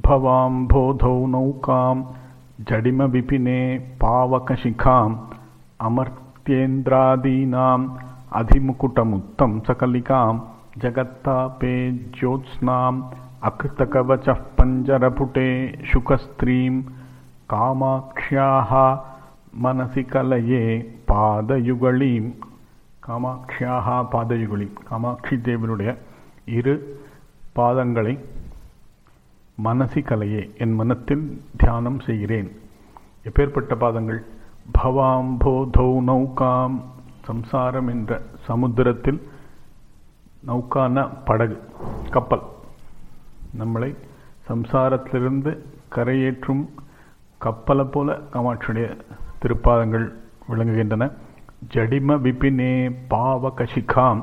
भवाम्भोधौ नौकां जडिमविपिने पावकशिखाम् अमर्त्येन्द्रादीनाम् अधिमुकुटमुत्तं सकलिकां जगत्तापे ज्योत्स्नाम् अकृतकवचः पञ्जरपुटे शुकस्त्रीं कामाक्ष्याः मनसि कलये பாதயுகலீம் காமாட்சியாக பாதயுகலி காமாட்சி தேவனுடைய இரு பாதங்களை மனசி கலையே என் மனத்தில் தியானம் செய்கிறேன் எப்பேற்பட்ட பாதங்கள் பவாம்போதௌ நௌகாம் சம்சாரம் என்ற சமுத்திரத்தில் நௌகான படகு கப்பல் நம்மளை சம்சாரத்திலிருந்து கரையேற்றும் கப்பலை போல காமாட்சியுடைய திருப்பாதங்கள் விளங்குகின்றன ஜடிம விபினே பாவ கஷிகாம்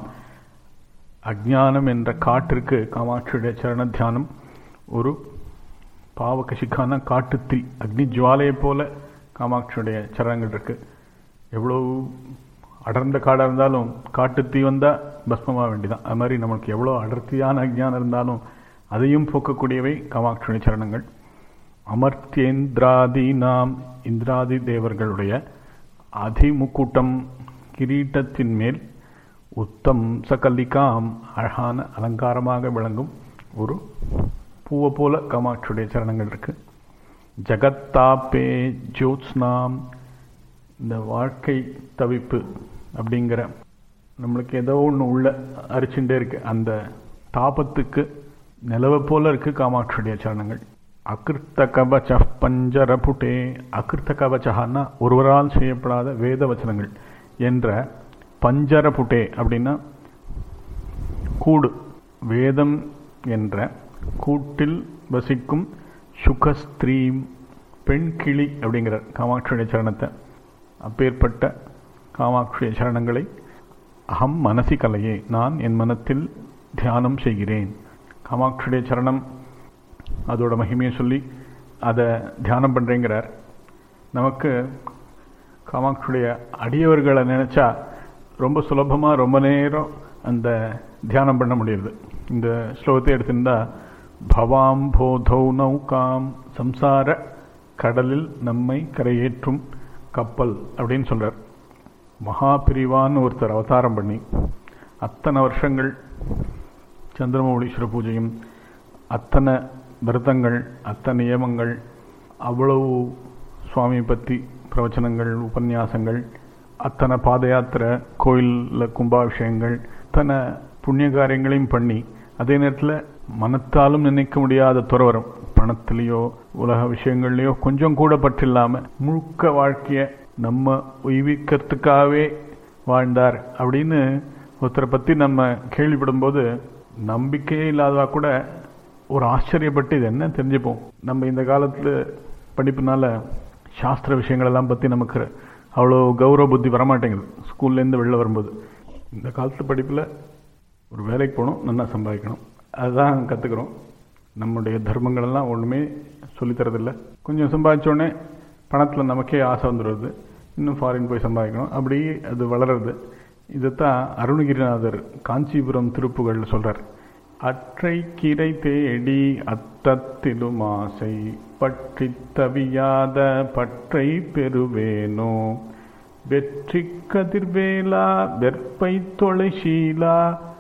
அஜானம் என்ற காட்டிற்கு காமாட்சியுடைய சரண தியானம் ஒரு பாவகசிக்கான காட்டுத்தீ அக்னி ஜுவாலையை போல காமாட்சியுடைய சரணங்கள் இருக்கு எவ்வளோ அடர்ந்த காடாக இருந்தாலும் காட்டுத்தீ வந்தால் பஸ்மமாக வேண்டிதான் அது மாதிரி நம்மளுக்கு எவ்வளோ அடர்த்தியான அஜ்ஞானம் இருந்தாலும் அதையும் போக்கக்கூடியவை காமாட்சியுடைய சரணங்கள் அமர்த்தியேந்திராதி நாம் இந்திராதி தேவர்களுடைய அதிமுக்கூட்டம் கிரீட்டத்தின் மேல் உத்தம் சகல்லிகாம் அழகான அலங்காரமாக விளங்கும் ஒரு பூவை போல காமாட்சியுடைய சரணங்கள் இருக்கு ஜகத்தாப்பே ஜோத்ஸ்னாம் இந்த வாழ்க்கை தவிப்பு அப்படிங்கிற நம்மளுக்கு ஏதோ ஒன்று உள்ள அரிச்சுட்டே இருக்கு அந்த தாபத்துக்கு நிலவை போல இருக்கு காமாட்சியுடைய சரணங்கள் அகிருத்த கவச்ச பஞ்சரபுட்டே அகிருத்த கவச்சகான்னா ஒருவரால் செய்யப்படாத வேத வச்சனங்கள் என்ற பஞ்சரபுட்டே அப்படின்னா கூடு வேதம் என்ற கூட்டில் வசிக்கும் சுகஸ்திரீம் பெண் கிளி அப்படிங்கிற காமாட்சியுடைய சரணத்தை அப்பேற்பட்ட காமாட்சிய சரணங்களை அகம் மனசி கலையே நான் என் மனத்தில் தியானம் செய்கிறேன் காமாட்சியுடைய சரணம் அதோட மகிமையை சொல்லி அதை தியானம் பண்ணுறேங்கிறார் நமக்கு காமாட்சியுடைய அடியவர்களை நினச்சா ரொம்ப சுலபமாக ரொம்ப நேரம் அந்த தியானம் பண்ண முடியுது இந்த ஸ்லோகத்தை எடுத்திருந்தா பவாம் போதௌ நௌகாம் சம்சார கடலில் நம்மை கரையேற்றும் கப்பல் அப்படின்னு சொல்கிறார் மகாபிரிவான்னு ஒருத்தர் அவதாரம் பண்ணி அத்தனை வருஷங்கள் சந்திரமௌலீஸ்வர பூஜையும் அத்தனை விரதங்கள் அத்தனை நியமங்கள் அவ்வளவு சுவாமியை பற்றி பிரவச்சனங்கள் உபன்யாசங்கள் அத்தனை பாத யாத்திரை கோயிலில் கும்பாபிஷேகங்கள் அத்தனை புண்ணிய காரியங்களையும் பண்ணி அதே நேரத்தில் மனத்தாலும் நினைக்க முடியாத துறவரம் பணத்திலேயோ உலக விஷயங்கள்லையோ கொஞ்சம் கூட பற்றில்லாமல் முழுக்க வாழ்க்கையை நம்ம உய்விக்கிறதுக்காகவே வாழ்ந்தார் அப்படின்னு ஒருத்தரை பற்றி நம்ம கேள்விப்படும்போது நம்பிக்கையே இல்லாதவா கூட ஒரு ஆச்சரியப்பட்டு இது என்ன தெரிஞ்சுப்போம் நம்ம இந்த காலத்தில் படிப்புனால சாஸ்திர விஷயங்களெல்லாம் பற்றி நமக்கு அவ்வளோ கௌரவ புத்தி வரமாட்டேங்குது ஸ்கூல்லேருந்து வெளில வரும்போது இந்த காலத்து படிப்பில் ஒரு வேலைக்கு போகணும் நல்லா சம்பாதிக்கணும் அதுதான் கற்றுக்குறோம் நம்முடைய தர்மங்களெல்லாம் ஒன்றுமே சொல்லித்தரதில்ல கொஞ்சம் சம்பாதிச்சோடனே பணத்தில் நமக்கே ஆசை வந்துடுறது இன்னும் ஃபாரின் போய் சம்பாதிக்கணும் அப்படி அது வளருது இதைத்தான் அருணகிரிநாதர் காஞ்சிபுரம் திருப்புகழில் சொல்கிறார் அற்றை கிரை தேடி அத்தத்திலும் ஆசை பற்றி தவியாத பற்றை பெறுவேனோ வெற்றி கதிர்வேலா வெற்பை தொலைசீலா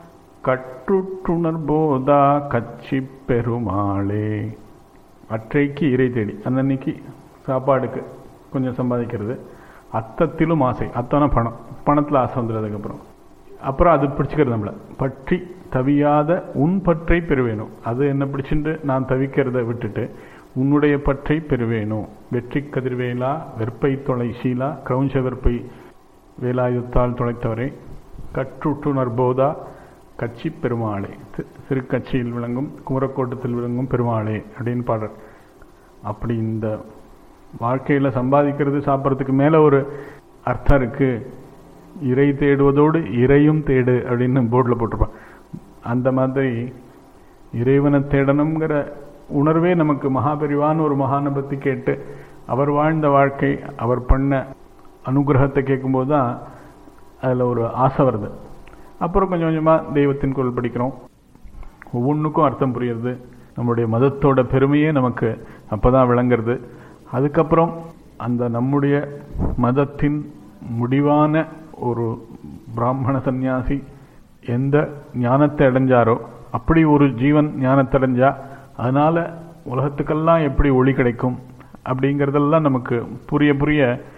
கற்றுற்றுணர்போதா கச்சி பெருமாளே அற்றைக்கு இறை தேடி அன்னன்னைக்கு சாப்பாடுக்கு கொஞ்சம் சம்பாதிக்கிறது அத்தத்திலும் ஆசை அத்தனை பணம் பணத்தில் ஆசை வந்துடுறதுக்கப்புறம் அப்புறம் அது பிடிச்சிக்கிறது நம்மளை பற்றி தவியாத உன் பற்றை பெறுவேணும் அது என்ன பிடிச்சிட்டு நான் தவிக்கிறத விட்டுட்டு உன்னுடைய பற்றை பெறுவேணும் வெற்றி கதிர்வேலா வெற்பை தொலை சீலா கிரௌஞ்ச வெற்பை வேலாயுத்தால் தொலைத்தவரே கற்றுற்றுணர் போதா கட்சி பெருமாளே திருக்கட்சியில் விளங்கும் குமரக்கோட்டத்தில் விளங்கும் பெருமாளே அப்படின்னு பாடுறார் அப்படி இந்த வாழ்க்கையில் சம்பாதிக்கிறது சாப்பிட்றதுக்கு மேலே ஒரு அர்த்தம் இருக்குது இறை தேடுவதோடு இறையும் தேடு அப்படின்னு போர்டில் போட்டிருப்பான் அந்த மாதிரி இறைவனை தேடணுங்கிற உணர்வே நமக்கு மகாபெரிவான்னு ஒரு மகானை பற்றி கேட்டு அவர் வாழ்ந்த வாழ்க்கை அவர் பண்ண அனுகிரகத்தை கேட்கும்போது தான் அதில் ஒரு ஆசை வருது அப்புறம் கொஞ்சம் கொஞ்சமாக தெய்வத்தின் குரல் படிக்கிறோம் ஒவ்வொன்றுக்கும் அர்த்தம் புரியுறது நம்முடைய மதத்தோட பெருமையே நமக்கு அப்பதான் விளங்குறது அதுக்கப்புறம் அந்த நம்முடைய மதத்தின் முடிவான ஒரு பிராமண சந்நியாசி எந்த ஞானத்தை அடைஞ்சாரோ அப்படி ஒரு ஜீவன் ஞானத்தை அடைஞ்சா அதனால உலகத்துக்கெல்லாம் எப்படி ஒளி கிடைக்கும் அப்படிங்கிறதெல்லாம் நமக்கு புரிய புரிய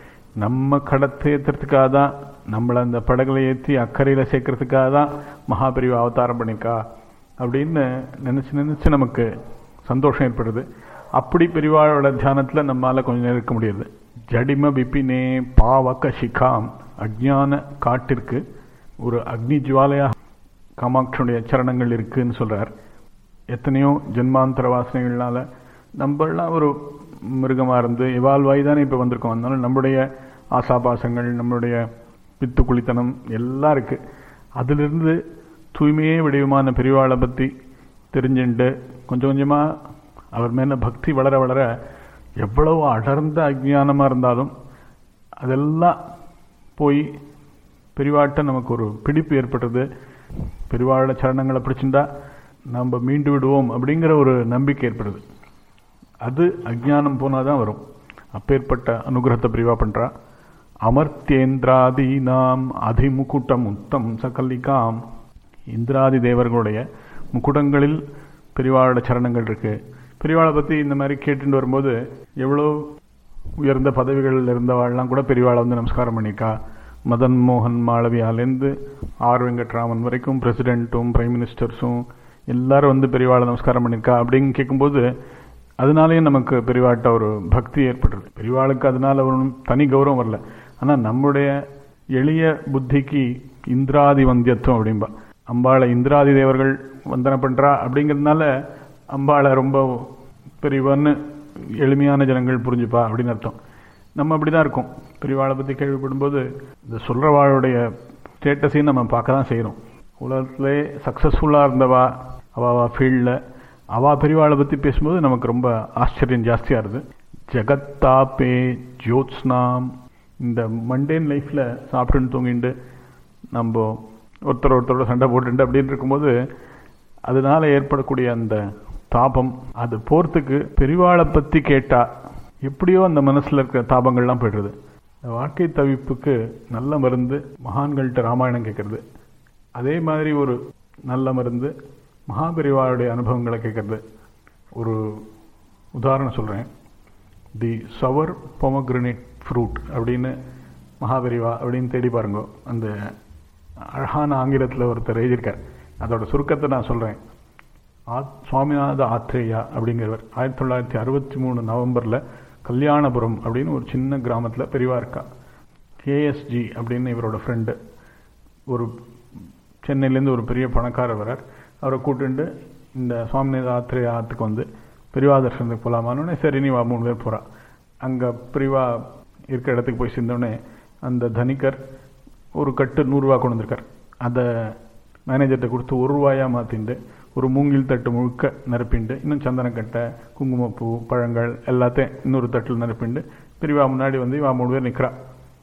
நம்ம கடத்தை ஏற்றுறதுக்காக தான் நம்மளை அந்த படகுல ஏற்றி அக்கறையில் சேர்க்கறதுக்காக தான் மகாபிரிவு அவதாரம் பண்ணியிருக்கா அப்படின்னு நினச்சி நினச்சி நமக்கு சந்தோஷம் ஏற்படுது அப்படி பெரிவாளோட தியானத்தில் நம்மால் கொஞ்சம் நேரம் இருக்க முடியாது ஜடிம பிபினே பாவக சிகாம் அஜ்ஞான காட்டிற்கு ஒரு அக்னி ஜுவாலையாக காமாட்சியுடைய சரணங்கள் இருக்குன்னு சொல்றார் எத்தனையோ ஜென்மாந்தர வாசனைகள்னால நம்மளாம் ஒரு மிருகமாக இருந்து இவால்வ் ஆகி தானே இப்போ வந்திருக்கோம் அதனால நம்முடைய ஆசாபாசங்கள் நம்மளுடைய பித்து குளித்தனம் எல்லாம் இருக்கு அதிலிருந்து தூய்மையே வடிவமான பெரியவாளை பற்றி தெரிஞ்சுண்டு கொஞ்சம் கொஞ்சமாக அவர் மேலே பக்தி வளர வளர எவ்வளவு அடர்ந்த அஜ்ஞானமாக இருந்தாலும் அதெல்லாம் போய் பெரிவாட்ட நமக்கு ஒரு பிடிப்பு ஏற்பட்டது பெரிவாழ சரணங்களை பிடிச்சிருந்தா நம்ம மீண்டு விடுவோம் அப்படிங்கிற ஒரு நம்பிக்கை ஏற்படுது அது அஜ்ஞானம் போனால் தான் வரும் அப்பேற்பட்ட அனுகிரகத்தை பிரிவா பண்ணுறா அமர்த்தியேந்திராதி நாம் அதிமுகுட்டம் உத்தம் சகல்லிகாம் இந்திராதி தேவர்களுடைய முக்குடங்களில் பெரிவாளோட சரணங்கள் இருக்கு பெரியவாளை பற்றி இந்த மாதிரி கேட்டுட்டு வரும்போது எவ்வளோ உயர்ந்த பதவிகளில் இருந்தவாள்லாம் கூட பெரியவாளை வந்து நமஸ்காரம் பண்ணியிருக்கா மதன் மோகன் மாளவியாலேருந்து ஆர் வெங்கட்ராமன் வரைக்கும் பிரசிடென்ட்டும் பிரைம் மினிஸ்டர்ஸும் எல்லாரும் வந்து பெரியவாளை நமஸ்காரம் பண்ணியிருக்கா அப்படின்னு கேட்கும்போது அதனாலேயும் நமக்கு பெரியவாட்ட ஒரு பக்தி ஏற்படுறது பெரியவாளுக்கு அதனால ஒரு தனி கௌரவம் வரல ஆனால் நம்முடைய எளிய புத்திக்கு இந்திராதி வந்தியத்துவம் அப்படின்பா அம்பாளை இந்திராதி தேவர்கள் வந்தனை பண்றா அப்படிங்கிறதுனால அம்பாளை ரொம்ப பெரியவன்னு எளிமையான ஜனங்கள் புரிஞ்சுப்பா அப்படின்னு அர்த்தம் நம்ம அப்படிதான் இருக்கோம் பெரியவாளை பற்றி கேள்விப்படும்போது இந்த சொல்றவாளுடைய ஸ்டேட்டஸையும் நம்ம பார்க்க தான் செய்கிறோம் உலகத்திலே சக்ஸஸ்ஃபுல்லாக இருந்தவா அவா ஃபீல்டில் அவா பெரியவாளை பற்றி பேசும்போது நமக்கு ரொம்ப ஆச்சரியம் ஜாஸ்தியாக இருது ஜெகத்தாப்பே ஜோத்ஸ்னாம் இந்த மண்டேன் லைஃப்பில் சாப்பிட்டுன்னு தூங்கிண்டு நம்ம ஒருத்தர் ஒருத்தரோட சண்டை போட்டுட்டு அப்படின்னு இருக்கும்போது அதனால ஏற்படக்கூடிய அந்த தாபம் அது போகிறதுக்கு பெரிவாளை பற்றி கேட்டா எப்படியோ அந்த மனசில் இருக்கிற தாபங்கள்லாம் போய்டுறது வாழ்க்கை தவிப்புக்கு நல்ல மருந்து மகான்கள்கிட்ட ராமாயணம் கேட்கறது அதே மாதிரி ஒரு நல்ல மருந்து மகாபெரிவாளுடைய அனுபவங்களை கேட்கறது ஒரு உதாரணம் சொல்கிறேன் தி சவர் பொமக்ரனேட் ஃப்ரூட் அப்படின்னு மகாபெரிவா அப்படின்னு தேடி பாருங்க அந்த அழகான ஆங்கிலத்தில் ஒருத்தர் எழுதியிருக்கார் அதோட சுருக்கத்தை நான் சொல்கிறேன் சுவாமிநாத ஆத்ரேயா அப்படிங்கிறவர் ஆயிரத்தி தொள்ளாயிரத்தி அறுபத்தி மூணு நவம்பரில் கல்யாணபுரம் அப்படின்னு ஒரு சின்ன கிராமத்தில் பெரியவா இருக்கா கேஎஸ்ஜி அப்படின்னு இவரோட ஃப்ரெண்டு ஒரு சென்னையிலேருந்து ஒரு பெரிய பணக்காரர் வரார் அவரை கூட்டுண்டு இந்த சுவாமிநாத ஆத்ரேயா ஆற்றுக்கு வந்து பெரியவா தர்ஷனத்துக்கு போகலாமான்னு சரி நீ வா மூணு பேர் போகிறா அங்கே பெரியவா இருக்கிற இடத்துக்கு போய் சேர்ந்தோடனே அந்த தனிக்கர் ஒரு கட்டு நூறுரூவா கொண்டு வந்திருக்கார் அதை மேனேஜர்கிட்ட கொடுத்து ஒரு ரூபாயாக மாற்றிண்டு ஒரு மூங்கில் தட்டு முழுக்க நிரப்பிண்டு இன்னும் சந்தனக்கட்டை குங்குமப்பூ பழங்கள் எல்லாத்தையும் இன்னொரு தட்டில் நிரப்பிண்டு பெரியவா முன்னாடி வந்து இவா மூணு பேர் நிற்கிறா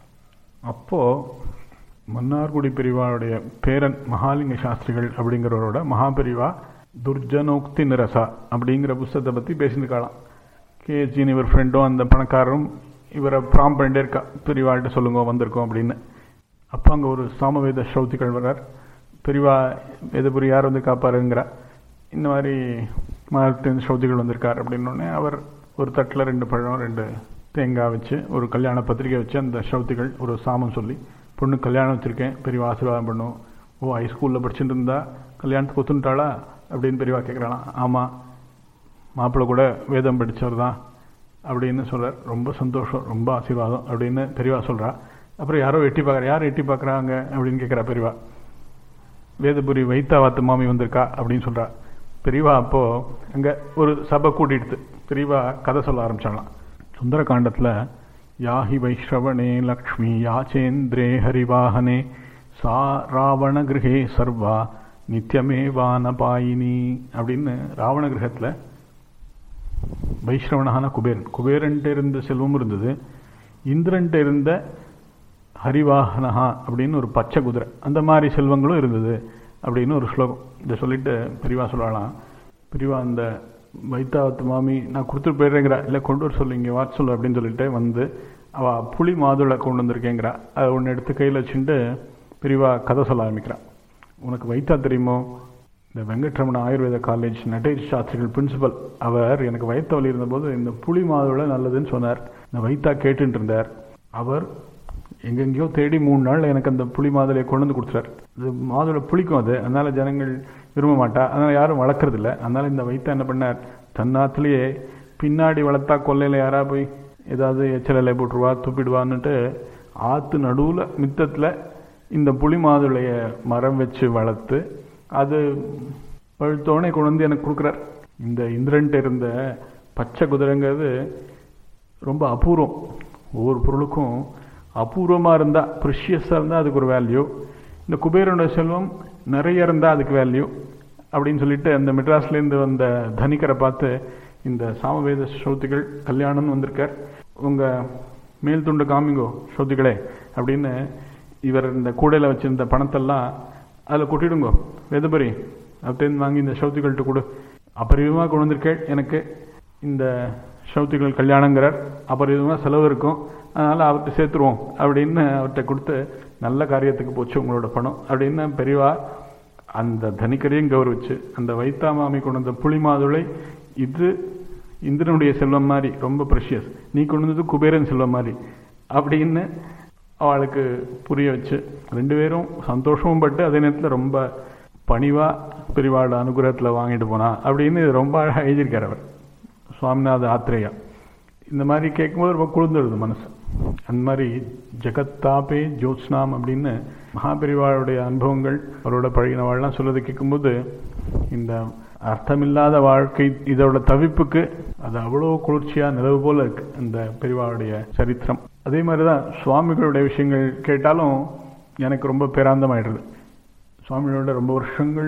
அப்போது மன்னார்குடி பெரியவாளுடைய பேரன் மகாலிங்க சாஸ்திரிகள் அப்படிங்கிறவரோட மகாபெரிவா துர்ஜனோக்தி நிரசா அப்படிங்கிற புஸ்தகத்தை பற்றி பேசியிருக்காளாம் கேஎஸ்ஜின்னு இவர் ஃப்ரெண்டும் அந்த பணக்காரரும் இவரை ப்ராம் பண்ணிட்டே இருக்கா பெரியவாள்கிட்ட சொல்லுங்க வந்திருக்கோம் அப்படின்னு அப்போ அங்கே ஒரு சாமவேத ஸ்ரௌத்திகள் வர்றார் பெரியவா எதுபுரி யார் வந்து காப்பாருங்கிறா இந்த மாதிரி மரத்தின் ஸ்ரௌதிகள் வந்திருக்கார் அப்படின்னோடனே அவர் ஒரு தட்டில் ரெண்டு பழம் ரெண்டு தேங்காய் வச்சு ஒரு கல்யாண பத்திரிக்கை வச்சு அந்த ஸ்ரௌத்திகள் ஒரு சாமம் சொல்லி பொண்ணு கல்யாணம் வச்சுருக்கேன் பெரியவா ஆசீர்வாதம் பண்ணும் ஓ ஹைஸ்கூலில் படிச்சுட்டு இருந்தா கல்யாணத்துக்கு ஒத்துன்ட்டாளா அப்படின்னு பெரியவா கேட்குறாளாம் ஆமாம் மாப்பிள்ளை கூட வேதம் படித்தவர் தான் அப்படின்னு சொல்கிறார் ரொம்ப சந்தோஷம் ரொம்ப ஆசீர்வாதம் அப்படின்னு பெரியவா சொல்கிறா அப்புறம் யாரோ எட்டி பார்க்குறா யார் எட்டி பார்க்குறாங்க அப்படின்னு கேட்குறா பெரியவா வேதபுரி வைத்தாவாத்து மாமி வந்திருக்கா அப்படின்னு சொல்கிறா பெரியவா அப்போது அங்கே ஒரு சபை கூட்டிடுது பெரியவா கதை சொல்ல ஆரம்பிச்சாங்களாம் சுந்தரகாண்டத்தில் யாஹி வைஷ்ரவணே லக்ஷ்மி யாச்சேந்திரே ஹரிவாகனே சா ராவண கிரகே சர்வா நித்தியமே வானபாயினி அப்படின்னு ராவண கிரகத்தில் வைஷ்ரவணான குபேரன் குபேரன்ட்டு இருந்த செல்வம் இருந்தது இந்திரன்ட்டு இருந்த ஹரிவாகனஹா அப்படின்னு ஒரு பச்சை குதிரை அந்த மாதிரி செல்வங்களும் இருந்தது அப்படின்னு ஒரு ஸ்லோகம் இதை சொல்லிட்டு பெரியவா சொல்லலாம் பெரியவா அந்த வைத்தாவத்து மாமி நான் கொடுத்துட்டு போயிடுறேங்கிறா இல்லை கொண்டு வர சொல்லு இங்கே வாட் சொல்லு அப்படின்னு சொல்லிட்டு வந்து அவள் புளி மாதுளை கொண்டு வந்திருக்கேங்கிறா அதை ஒன்று எடுத்து கையில் வச்சுட்டு பிரிவா கதை சொல்ல ஆரம்பிக்கிறான் உனக்கு வைத்தா தெரியுமோ இந்த வெங்கட்ரமண ஆயுர்வேத காலேஜ் நடேஷ் சாஸ்திரிகள் பிரின்சிபல் அவர் எனக்கு வயிற்று வலி இருந்தபோது இந்த புளி மாதுளை நல்லதுன்னு சொன்னார் இந்த வைத்தா கேட்டுட்டு இருந்தார் அவர் எங்கெங்கேயோ தேடி மூணு நாள் எனக்கு அந்த புளி மாதுளையை கொண்டு வந்து கொடுத்துறாரு இது மாதுளை புளிக்கும் அது அதனால ஜனங்கள் விரும்ப மாட்டா அதனால யாரும் வளர்க்கறது இல்லை அதனால இந்த வைத்தா என்ன பண்ணார் தன்னாத்திலேயே பின்னாடி வளர்த்தா கொல்லையில் யாரா போய் ஏதாவது எச்சலை போட்டுருவா துப்பிடுவான்னுட்டு ஆற்று நடுவில் மித்தத்தில் இந்த புளி மாதுளைய மரம் வச்சு வளர்த்து அது பழுத்தோடனே கொண்டு வந்து எனக்கு கொடுக்குறார் இந்த இந்திரன்ட்டு இருந்த பச்சை குதிரைங்கிறது ரொம்ப அபூர்வம் ஒவ்வொரு பொருளுக்கும் அபூர்வமாக இருந்தால் ப்ரிஷியஸாக இருந்தால் அதுக்கு ஒரு வேல்யூ இந்த குபேரனோட செல்வம் நிறைய இருந்தால் அதுக்கு வேல்யூ அப்படின்னு சொல்லிட்டு அந்த மெட்ராஸ்லேருந்து வந்த தனிக்கரை பார்த்து இந்த சாமவேத ஸ்ரோதிகள் கல்யாணம்னு வந்திருக்கார் உங்கள் மேல் துண்டு காமிங்கோ ஸ்ரோதிகளே அப்படின்னு இவர் இந்த கூடையில் வச்சிருந்த பணத்தெல்லாம் அதில் கொட்டிடுங்கோ வேதபரி அப்படின்னு வாங்கி இந்த சௌத்திகள்கிட்ட கொடு அபரிவிதமாக கொண்டு வந்திருக்கேள் எனக்கு இந்த சௌத்திகள் கல்யாணங்கிறார் அபரிவிதமாக செலவு இருக்கும் அதனால் அவர்கிட்ட சேர்த்துருவோம் அப்படின்னு அவர்கிட்ட கொடுத்து நல்ல காரியத்துக்கு போச்சு உங்களோட பணம் அப்படின்னு பெரியவா அந்த தனிக்கரையும் கௌரவிச்சு அந்த வைத்தா மாமி கொண்டு வந்த புளி மாதுளை இது இந்திரனுடைய செல்வம் மாதிரி ரொம்ப ப்ரெஷியஸ் நீ கொண்டு வந்தது குபேரன் செல்வம் மாதிரி அப்படின்னு அவளுக்கு புரிய வச்சு ரெண்டு பேரும் சந்தோஷமும் பட்டு அதே நேரத்தில் ரொம்ப பணிவாக பெரியவாளோட அனுகிரகத்தில் வாங்கிட்டு போனா அப்படின்னு ரொம்ப அழகாக எழுதியிருக்கார் அவர் சுவாமிநாத ஆத்ரேயா இந்த மாதிரி கேட்கும்போது ரொம்ப குளிர்ந்துடுது மனசு அந்த மாதிரி ஜெகத்தாபே ஜோத்ஸ்னாம் அப்படின்னு மகாபெரிவாளுடைய அனுபவங்கள் அவரோட பழகினவாள்லாம் சொல்றது கேட்கும்போது இந்த அர்த்தமில்லாத வாழ்க்கை இதோட தவிப்புக்கு அது அவ்வளோ குளிர்ச்சியாக நிலவு போல இருக்கு இந்த பெரிவாளுடைய சரித்திரம் அதே மாதிரி தான் சுவாமிகளுடைய விஷயங்கள் கேட்டாலும் எனக்கு ரொம்ப பேராந்தமாயிடுது சுவாமிகளோட ரொம்ப வருஷங்கள்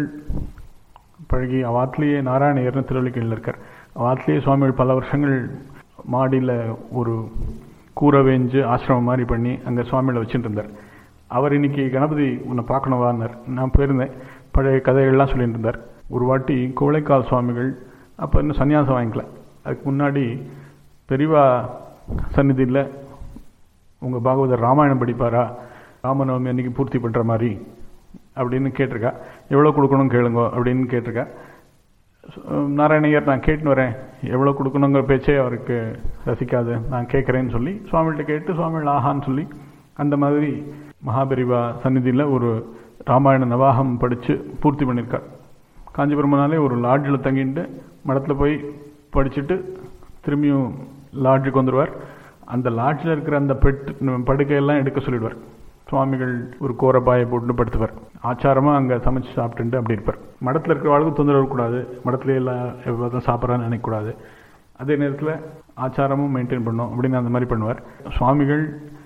பழகி அவாத்திலேயே நாராயணையர்னு திருவள்ளிக்கையில் இருக்கார் அவாத்திலேயே சுவாமிகள் பல வருஷங்கள் மாடியில் ஒரு கூரை வேஞ்சு ஆசிரமம் மாதிரி பண்ணி அங்கே சுவாமிகளை வச்சுட்டு இருந்தார் அவர் இன்னைக்கு கணபதி உன்னை பார்க்கணுவான்னார் நான் போயிருந்தேன் பழைய கதைகள்லாம் சொல்லிட்டு இருந்தார் ஒரு வாட்டி கோழைக்கால் சுவாமிகள் அப்போ இன்னும் சன்னியாசம் வாங்கிக்கல அதுக்கு முன்னாடி பெரியவா சந்நிதியில் உங்கள் பாகவதர் ராமாயணம் படிப்பாரா ராமநவமி அன்னைக்கு பூர்த்தி பண்ணுற மாதிரி அப்படின்னு கேட்டிருக்கா எவ்வளோ கொடுக்கணும் கேளுங்க அப்படின்னு கேட்டிருக்கா நாராயணையர் நான் கேட்டுன்னு வரேன் எவ்வளோ கொடுக்கணுங்கிற பேச்சே அவருக்கு ரசிக்காது நான் கேட்குறேன்னு சொல்லி சுவாமிகிட்ட கேட்டு சுவாமிகள் ஆஹான்னு சொல்லி அந்த மாதிரி மகாபெரிவா சந்நிதியில் ஒரு ராமாயண நவாகம் படித்து பூர்த்தி பண்ணியிருக்கார் காஞ்சிபுரம்னாலே ஒரு லாட்ஜில் தங்கிட்டு மடத்தில் போய் படிச்சுட்டு திரும்பியும் லாட்ஜுக்கு வந்துடுவார் அந்த லாட்ஜில் இருக்கிற அந்த பெட் படுக்கையெல்லாம் எடுக்க சொல்லிடுவார் சுவாமிகள் ஒரு கோரப்பாயை போட்டு படுத்துவார் ஆச்சாரமாக அங்கே சமைச்சு சாப்பிட்டுட்டு அப்படி இருப்பார் மடத்தில் இருக்கிற வாழ்க்கை தொந்தரவு இருக்கக்கூடாது மடத்துல எல்லாம் எவ்வளோ சாப்பிட்றான்னு நினைக்கக்கூடாது அதே நேரத்தில் ஆச்சாரமும் மெயின்டைன் பண்ணும் அப்படின்னு அந்த மாதிரி பண்ணுவார் சுவாமிகள்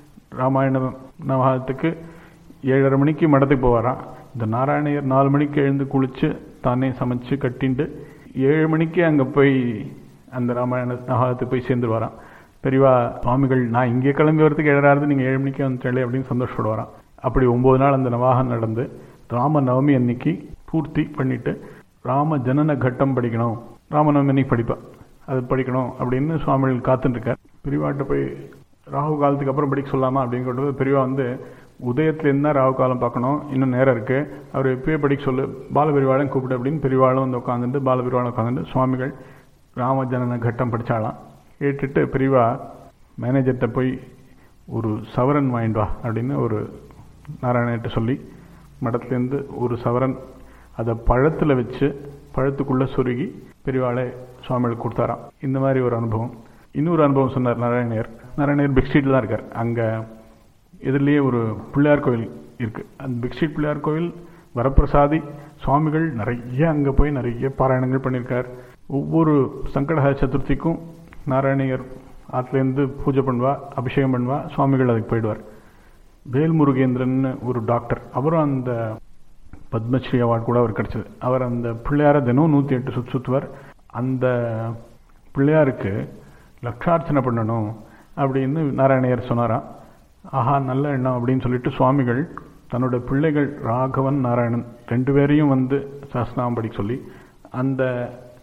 ராமாயண நவகாலத்துக்கு ஏழரை மணிக்கு மடத்துக்கு போவாராம் இந்த நாராயணையர் நாலு மணிக்கு எழுந்து குளித்து தானே சமைச்சு கட்டிண்டு ஏழு மணிக்கு அங்கே போய் அந்த ராமாயண நகாலத்துக்கு போய் சேர்ந்துருவாராம் பெரியவா சுவாமிகள் நான் இங்கே கிளம்பி வரதுக்கு ஏழாவது நீங்கள் ஏழு மணிக்கு வந்துட்டே அப்படின்னு சந்தோஷப்படுவாராம் அப்படி ஒம்பது நாள் அந்த நவாகம் நடந்து ராம நவமி அன்னைக்கு பூர்த்தி பண்ணிட்டு ராம ஜனன கட்டம் படிக்கணும் ராமநவமி அன்னைக்கு படிப்பா அது படிக்கணும் அப்படின்னு சுவாமிகள் காத்துட்டுருக்கார் பெரியவாட்ட போய் ராகு காலத்துக்கு அப்புறம் படிக்க சொல்லாமா அப்படின்னு கேட்டது பெரியவா வந்து உதயத்துலேருந்து தான் ராகு காலம் பார்க்கணும் இன்னும் நேரம் இருக்குது அவர் எப்பயே படிக்க சொல்லு பாலபெரிவாளையும் கூப்பிட்டு அப்படின்னு பெரியவாளும் வந்து உட்காந்துட்டு பாலபெரிவாளும் உட்காந்துட்டு சுவாமிகள் ராம ஜனன கட்டம் படித்தாலாம் கேட்டுட்டு பெரியவா மேனேஜர்கிட்ட போய் ஒரு சவரன் வாங்கிட்டு வா அப்படின்னு ஒரு நாராயணகிட்ட சொல்லி மடத்துலேருந்து ஒரு சவரன் அதை பழத்தில் வச்சு பழத்துக்குள்ளே சொருகி பெரியவாளை சுவாமிகளுக்கு கொடுத்தாராம் இந்த மாதிரி ஒரு அனுபவம் இன்னொரு அனுபவம் சொன்னார் நாராயணியர் நாராயணியர் பிக் ஸ்ட்ரீட்டில் தான் இருக்கார் அங்கே எதிரிலேயே ஒரு பிள்ளையார் கோயில் இருக்குது அந்த பிக் ஸ்ட்ரீட் பிள்ளையார் கோயில் வரப்பிரசாதி சுவாமிகள் நிறைய அங்கே போய் நிறைய பாராயணங்கள் பண்ணியிருக்கார் ஒவ்வொரு சங்கடஹர சதுர்த்திக்கும் நாராயணியர் ஆற்றுலேருந்து பூஜை பண்ணுவா அபிஷேகம் பண்ணுவா சுவாமிகள் அதுக்கு போயிடுவார் வேல்முருகேந்திரன் ஒரு டாக்டர் அவரும் அந்த பத்மஸ்ரீ அவார்டு கூட அவர் கிடச்சிது அவர் அந்த பிள்ளையாரை தினம் நூற்றி எட்டு சுற்று சுற்றுவார் அந்த பிள்ளையாருக்கு லட்சார்ச்சனை பண்ணணும் அப்படின்னு நாராயணையர் சொன்னாராம் ஆஹா நல்ல எண்ணம் அப்படின்னு சொல்லிட்டு சுவாமிகள் தன்னோட பிள்ளைகள் ராகவன் நாராயணன் ரெண்டு பேரையும் வந்து சாஸ்திரம் படிக்க சொல்லி அந்த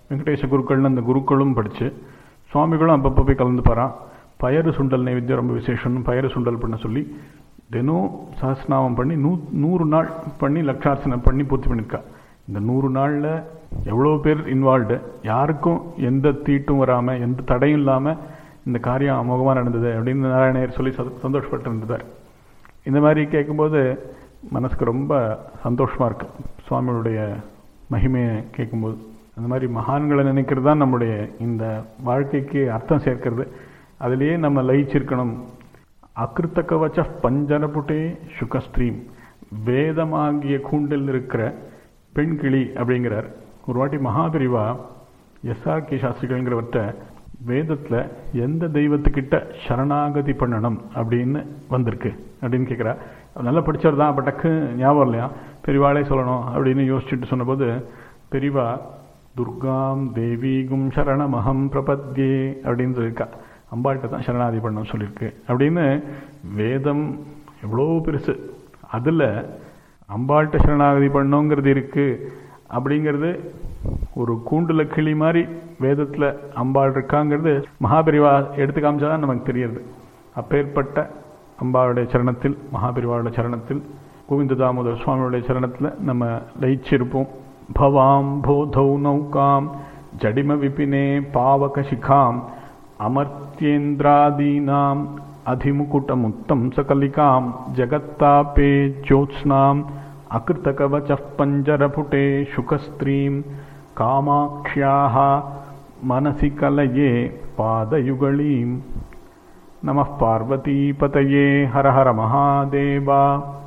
வெங்கடேச குருக்கள்னு அந்த குருக்களும் படித்து சுவாமிகளும் அப்பப்போ போய் கலந்துப்பாரான் பயறு சுண்டல் நைவேத்தியம் ரொம்ப விசேஷம்னு பயறு சுண்டல் பண்ண சொல்லி தினம் சஹஸ்நாமம் பண்ணி நூ நூறு நாள் பண்ணி லட்சார்ச்சனை பண்ணி பூர்த்தி பண்ணியிருக்கா இந்த நூறு நாளில் எவ்வளோ பேர் இன்வால்வ்டு யாருக்கும் எந்த தீட்டும் வராமல் எந்த தடையும் இல்லாமல் இந்த காரியம் அமோகமாக நடந்தது அப்படின்னு நாராயணர் சொல்லி சந்தோ- சந்தோஷப்பட்டு இருந்ததார் இந்த மாதிரி கேட்கும்போது மனசுக்கு ரொம்ப சந்தோஷமாக இருக்கு சுவாமியுடைய மகிமையை கேட்கும்போது அந்த மாதிரி மகான்களை நினைக்கிறது தான் நம்முடைய இந்த வாழ்க்கைக்கு அர்த்தம் சேர்க்கிறது அதிலேயே நம்ம லயிச்சிருக்கணும் அகிருத்த கவச்ச பஞ்சரபுட்டே சுகஸ்திரீம் வேதமாகிய கூண்டில் இருக்கிற பெண் கிளி அப்படிங்கிறார் ஒரு வாட்டி மகாபிரிவா எஸ்ஆர்கே சாஸ்திரிகள்ங்கிறவர்கிட்ட வேதத்தில் எந்த தெய்வத்துக்கிட்ட சரணாகதி பண்ணணும் அப்படின்னு வந்திருக்கு அப்படின்னு கேட்குறா நல்லா படிச்சவர் தான் அப்போ டக்கு ஞாபகம் இல்லையா பெரிவாளே சொல்லணும் அப்படின்னு யோசிச்சுட்டு சொன்னபோது பெரிவா துர்காம் தேவிகும் சரணமகம் பிரபத்யே அப்படின்னு சொல்லியிருக்கா அம்பாள்கிட்ட தான் சரணாதி பண்ணணும் சொல்லியிருக்கு அப்படின்னு வேதம் எவ்வளோ பெருசு அதில் அம்பாள்கிட்ட சரணாகதி பண்ணோங்கிறது இருக்கு அப்படிங்கிறது ஒரு கூண்டுல கிளி மாதிரி வேதத்தில் அம்பாள் இருக்காங்கிறது மகாபெரிவா எடுத்து காமிச்சாதான் நமக்கு தெரியுது அப்பேற்பட்ட அம்பாளுடைய சரணத்தில் மகாபெரிவாளுடைய சரணத்தில் கோவிந்த தாமோதர சுவாமியுடைய சரணத்தில் நம்ம லயிச்சிருப்போம் பவாம் போதௌ நௌகாம் ஜடிம விபினே பாவக சிகாம் அமர்த்தியேந்திராதீனாம் अधिमुकुटमुत्तं सकलिकां जगत्तापे ज्योत्स्नाम् अकृतकवचः पञ्जरपुटे शुकस्त्रीं कामाक्ष्याः मनसि कलये पादयुगळीं नमः पार्वतीपतये हर हर महादेवा